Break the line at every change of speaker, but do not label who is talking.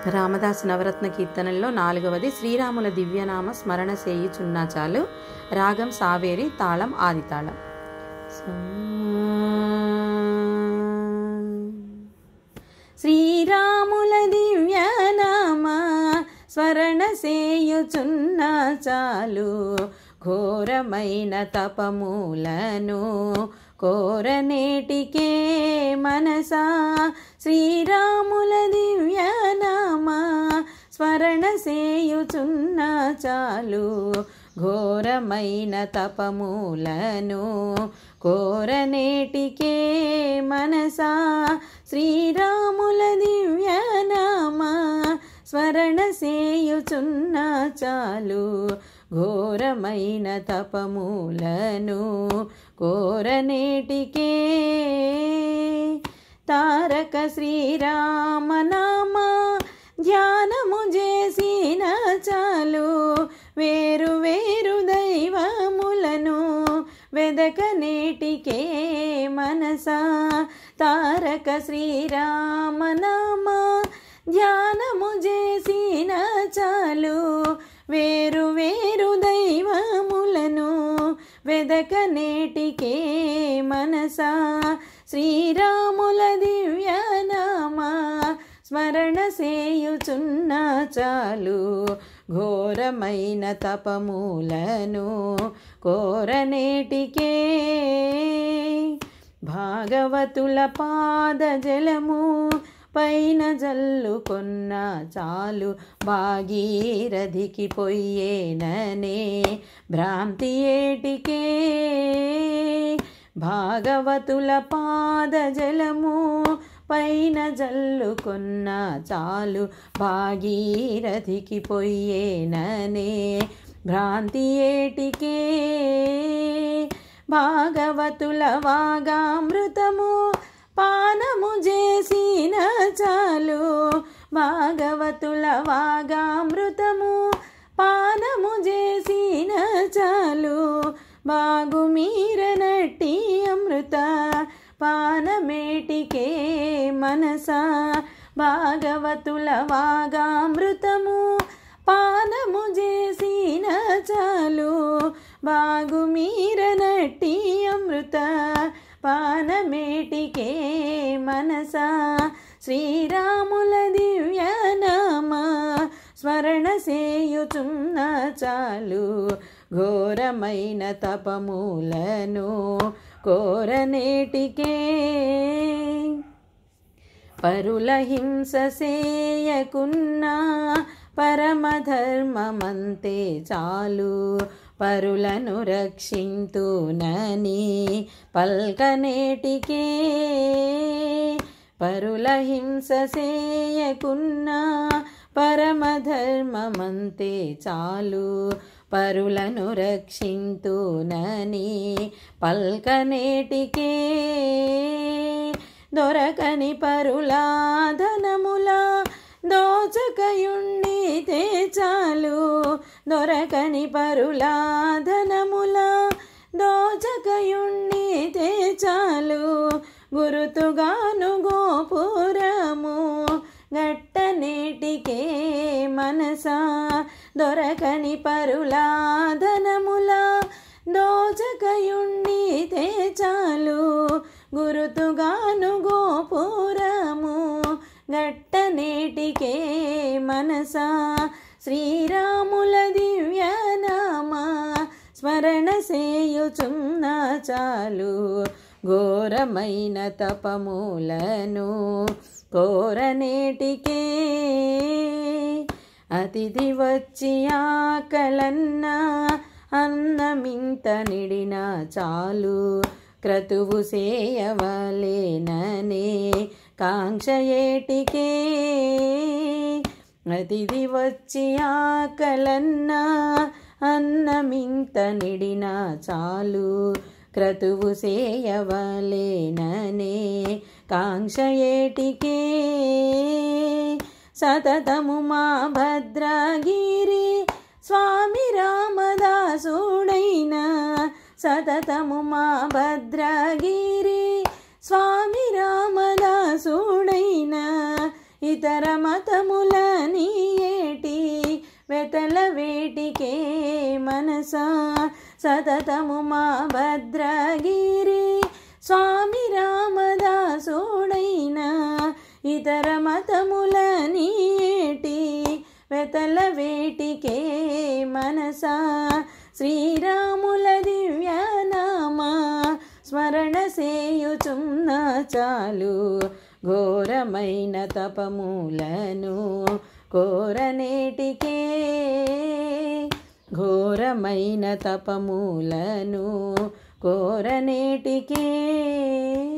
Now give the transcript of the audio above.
రామదాస్ నవరత్న కీర్తనల్లో నాలుగవది శ్రీరాముల దివ్యనామ స్మరణ చేయుచున్నా చాలు రాగం సావేరి తాళం ఆది తాళం శ్రీరాముల దివ్యనామ స్మరణ చేయుచున్నా చాలు ఘోరమైన తపమూలను కోరనేటికే మనసా శ్రీరాముల దివ్యనామ స్మరణ చేయుచున్నా చాలు ఘోరమైన తపమూలను కోరనేటికే మనసా శ్రీరాముల దివ్యనామ స్మరణ చేయుచున్నా చాలు ఘోరమైన తపమూలను కోరనేటికే తారక శ్రీరామనామ ధ్యానము చేసిన చాలు వేరు వేరు దైవములను వెదకనేటికే మనసా తారక శ్రీరామనామ ధ్యానము చేసిన చాలు వేరు వేరు దైవములను వెదకనేటికే మనసా శ్రీరాముల దివ్యనామ స్మరణ చేయుచున్నా చాలు ఘోరమైన తపమూలను కోరనేటికే భాగవతుల పాద జలము పైన జల్లుకొన్న చాలు భాగీరథికి పొయ్యేననే భ్రాంతి ఏటికే భాగవతుల పాద జలము పైన జల్లుకొన్న చాలు భాగీరథికి పొయ్యేననే భ్రాంతి ఏటికే భాగవతుల వాగామృతము పానము చేసిన చాలు భాగవతుల వాగామృతము పానము చేసిన చాలు బాగు మీరనట్టి అమృత పానమేటికే మనసా భాగవతుల వాగామృతము పానము చేసిన చాలు బాగు మీరనట్టి అమృత పానమేటికే మనసా శ్రీరాముల దివ్యనామ స్మరణ చేయుచున్న చాలు ఘోరమైన తపమూలను కోరనేటికే పరుల హింస సేయకున్నా పరమధర్మమంతే చాలు పరులను రక్షింతునని పల్కనేటికే పరుల హింస సేయకున్నా పరమధర్మమంతే చాలు పరులను రక్షింతునని పల్కనేటికే దొరకని పరులాధనముల దోచకయుండితే చాలు దొరకని పరులాధనముల దోచకయుండితే చాలు గురుతుగాను గోపురము గట్టనేటికే మనసా దొరకని పరులాధనముల దోచకయుండితే చాలు గురుతుగాను గోపురము గట్టనేటికే మనసా శ్రీరాముల దివ్యనామ స్మరణ చేయుచున్న చాలు ఘోరమైన తపమూలను కోరనేటికే అతిథి వచ్చి ఆకలన్నా అన్నమింత నిడిన చాలు క్రతువు సేయవలేననే కాంక్ష ఏటికే అతిథి వచ్చి ఆకలన్నా అన్నమింత నిడిన చాలు క్రతువు సేయవలేననే కాంక్ష ఏటికే సతతము మా భద్రగిరి స్వామి రామదాసుడైన సతతము మా భద్రగిరి స్వామి రామదాసుడైన ఇతర మతముల నీయేటి వెతల వేటికే మనసా సతతము మా భద్రగిరి స్వామి రామదాసుడైన ఇతర మతముల నీటి వెతల వేటికే మనసా శ్రీరాముల దివ్యనామా స్మరణ సేయుచున్న చాలు ఘోరమైన తపములను కోరనేటికే ఘోరమైన తపములను కోరనేటికే